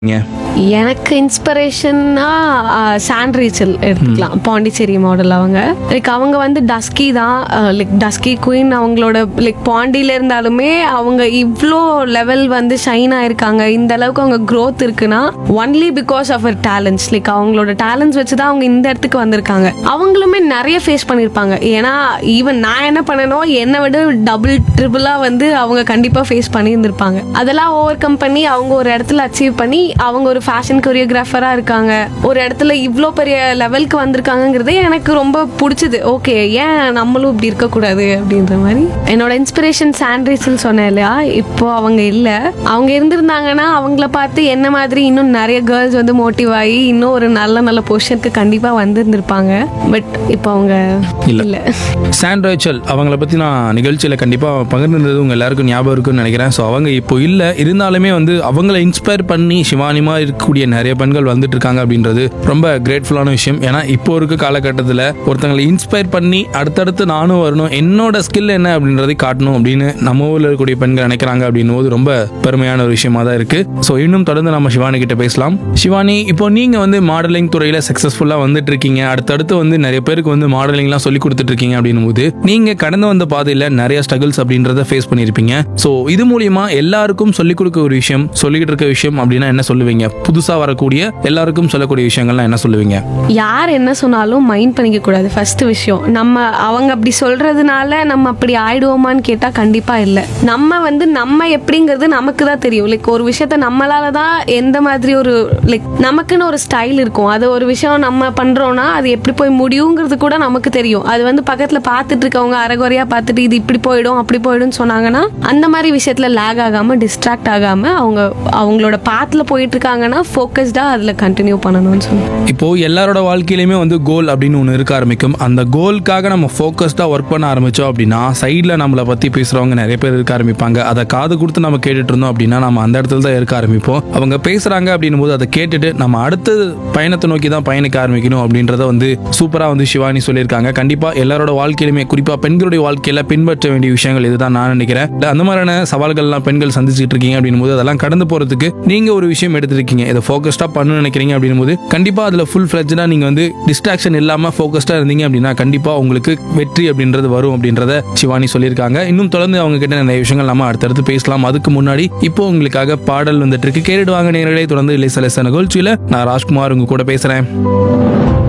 எனக்கு இன்ஸ்பிரேஷன்னா சாண்ட் ரீச்சல் எடுத்துக்கலாம் பாண்டிச்சேரி மாடல் அவங்க லைக் அவங்க வந்து டஸ்கி தான் லைக் டஸ்கி குயின் அவங்களோட லைக் பாண்டியில இருந்தாலுமே அவங்க இவ்வளோ லெவல் வந்து ஷைன் ஆயிருக்காங்க இந்த அளவுக்கு அவங்க growth இருக்குன்னா only because of our talents like அவங்களோட டேலண்ட்ஸ் வச்சு தான் அவங்க இந்த இடத்துக்கு வந்திருக்காங்க அவங்களுமே நிறைய ஃபேஸ் பண்ணியிருப்பாங்க ஏன்னா ஈவன் நான் என்ன பண்ணனோ என்னை விட டபுள் ட்ரிபிளா வந்து அவங்க கண்டிப்பா ஃபேஸ் பண்ணியிருந்திருப்பாங்க அதெல்லாம் ஓவர் கம் பண்ணி அவங்க ஒரு இடத்துல அச்சீவ் பண்ணி அவங்க ஒரு ஃபேஷன் கொரியோகிராஃபரா இருக்காங்க ஒரு இடத்துல இவ்வளோ பெரிய லெவலுக்கு வந்திருக்காங்கங்கிறதே எனக்கு ரொம்ப பிடிச்சது ஓகே ஏன் நம்மளும் இப்படி இருக்கக்கூடாது அப்படின்ற மாதிரி என்னோட இன்ஸ்பிரேஷன் சாண்ட்ரிசல் சொன்னேன் இல்லையா இப்போ அவங்க இல்லை அவங்க இருந்திருந்தாங்கன்னா அவங்கள பார்த்து என்ன மாதிரி இன்னும் நிறைய கேர்ள்ஸ் வந்து மோட்டிவ் ஆகி இன்னும் ஒரு நல்ல நல்ல பொசிஷனுக்கு கண்டிப்பாக வந்திருந்திருப்பாங்க பட் இப்போ அவங்க இல்ல. இல்லை சாண்ட் ரேச்சல் அவங்கள பற்றி நான் நிகழ்ச்சியில் கண்டிப்பாக பகிர்ந்திருந்தது உங்கள் எல்லாருக்கும் ஞாபகம் இருக்குன்னு நினைக்கிறேன் ஸோ அவங்க இப்போ இல்லை இருந்தாலுமே வந்து அவங்கள இன்ஸ்பயர் பண்ணி சிவானிமா இருக்கக்கூடிய நிறைய பெண்கள் வந்துட்டு இருக்காங்க அப்படின்றது ரொம்ப கிரேட்ஃபுல்லான விஷயம் ஏன்னா இப்போ இருக்க காலகட்டத்தில் ஒருத்தங்களை இன்ஸ்பயர் பண்ணி அடுத்தடுத்து நானும் வரணும் என்னோட ஸ்கில் என்ன அப்படின்றதை காட்டணும் அப்படின்னு நம்ம ஊரில் இருக்கக்கூடிய பெண்கள் நினைக்கிறாங்க அப்படின்னும் போது ரொம்ப பெருமையான ஒரு விஷயமா தான் இருக்கு ஸோ இன்னும் தொடர்ந்து நம்ம சிவானி கிட்ட பேசலாம் சிவானி இப்போ நீங்க வந்து மாடலிங் துறையில சக்சஸ்ஃபுல்லா வந்துட்டு இருக்கீங்க அடுத்தடுத்து வந்து நிறைய பேருக்கு வந்து மாடலிங்லாம் சொல்லி கொடுத்துட்டு இருக்கீங்க அப்படின்னும் போது நீங்க கடந்து வந்த பாதையில நிறைய ஸ்ட்ரகிள்ஸ் அப்படின்றத ஃபேஸ் பண்ணியிருப்பீங்க ஸோ இது மூலியமா எல்லாருக்கும் சொல்லிக் கொடுக்க ஒரு விஷயம் சொல்லிக்கிட்டு இருக்க விஷயம் அப்படின்னா என்ன சொல்லுவீங்க புதுசா வரக்கூடிய எல்லாருக்கும் சொல்லக்கூடிய விஷயங்கள்லாம் என்ன சொல்லுவீங்க யார் என்ன சொன்னாலும் மைண்ட் பண்ணிக்க கூடாது ஃபர்ஸ்ட் விஷயம் நம்ம அவங்க அப்படி சொல்றதுனால நம்ம அப்படி ஆயிடுவோமான்னு கேட்டா கண்டிப்பா இல்லை நம்ம வந்து நம்ம எப்படிங்கிறது நமக்கு தான் தெரியும் லைக் ஒரு விஷயத்த நம்மளால தான் எந்த மாதிரி ஒரு லைக் நமக்குன்னு ஒரு ஸ்டைல் இருக்கும் அது ஒரு விஷயம் நம்ம பண்றோம்னா அது எப்படி போய் முடியுங்கிறது கூட நமக்கு தெரியும் அது வந்து பக்கத்துல பார்த்துட்டு இருக்கவங்க அரைகுறையா பார்த்துட்டு இது இப்படி போயிடும் அப்படி போயிடும்னு சொன்னாங்கன்னா அந்த மாதிரி விஷயத்துல லேக் ஆகாம டிஸ்ட்ராக்ட் ஆகாம அவங்க அவங்களோட பாத்துல போயிட்டு இருக்காங்கன்னா ஃபோக்கஸ்டா அதுல கண்டினியூ பண்ணணும்னு சொல்லுவேன் இப்போ எல்லாரோட வாழ்க்கையிலுமே வந்து கோல் அப்படின்னு ஒன்று இருக்க ஆரம்பிக்கும் அந்த கோலுக்காக நம்ம ஃபோக்கஸ்டாக ஒர்க் பண்ண ஆரம்பிச்சோம் அப்படின்னா சைடில் நம்மளை பற்றி பேசுகிறவங்க நிறைய பேர் இருக்க ஆரம்பிப்பாங்க அதை காது கொடுத்து நம்ம கேட்டுட்டு இருந்தோம் அப்படின்னா நம்ம அந்த இடத்துல தான் இருக்க ஆரம்பிப்போம் அவங்க பேசுகிறாங்க அப்படின்னும் போது அதை கேட்டுட்டு நம்ம அடுத்த பயணத்தை நோக்கி தான் பயணிக்க ஆரம்பிக்கணும் அப்படின்றத வந்து சூப்பராக வந்து சிவானி சொல்லியிருக்காங்க கண்டிப்பாக எல்லாரோட வாழ்க்கையிலுமே குறிப்பாக பெண்களுடைய வாழ்க்கையில் பின்பற்ற வேண்டிய விஷயங்கள் இதுதான் நான் நினைக்கிறேன் இல்ல, அந்த மாதிரியான சவால்கள்லாம் பெண்கள் சந்திச்சுட்டு இருக்கீங்க அப்படின்னும் போது அதெல்லாம் கடந்து போகிறதுக்கு நீங்கள் ஒரு விஷயம் எடுத்திருக்கீங்க இதை ஃபோக்கஸ்டாக பண்ணணும்னு நினைக்கிறீங்க அப்படின்னும் போது கண்டிப்பாக அதில் ஃபுல் ஃப்ளெஜ்டாக நீங்கள் வந்து டிஸ்ட்ராக்ஷன் இல்லாமல் ஃபோக்கஸ்டாக இருந்தீங்க அப்படின்னா கண்டிப்பாக உங்களுக்கு வெற்றி அப்படின்றது வரும் அப்படின்றத சிவானி சொல்லியிருக்காங்க இன்னும் தொடர்ந்து அவங்க கிட்ட நிறைய விஷயங்கள் நம்ம அடுத்தடுத்து பேசலாம் அதுக்கு முன்னாடி இப்போ உங்களுக்காக பாடல் வந்துட்டு இருக்கு கேட்டுட்டு வாங்க நேரடியாக தொடர்ந்து இலை சலச நிகழ்ச்சியில் நான் ராஜ்குமார் உங்க கூட பேசுகிறேன்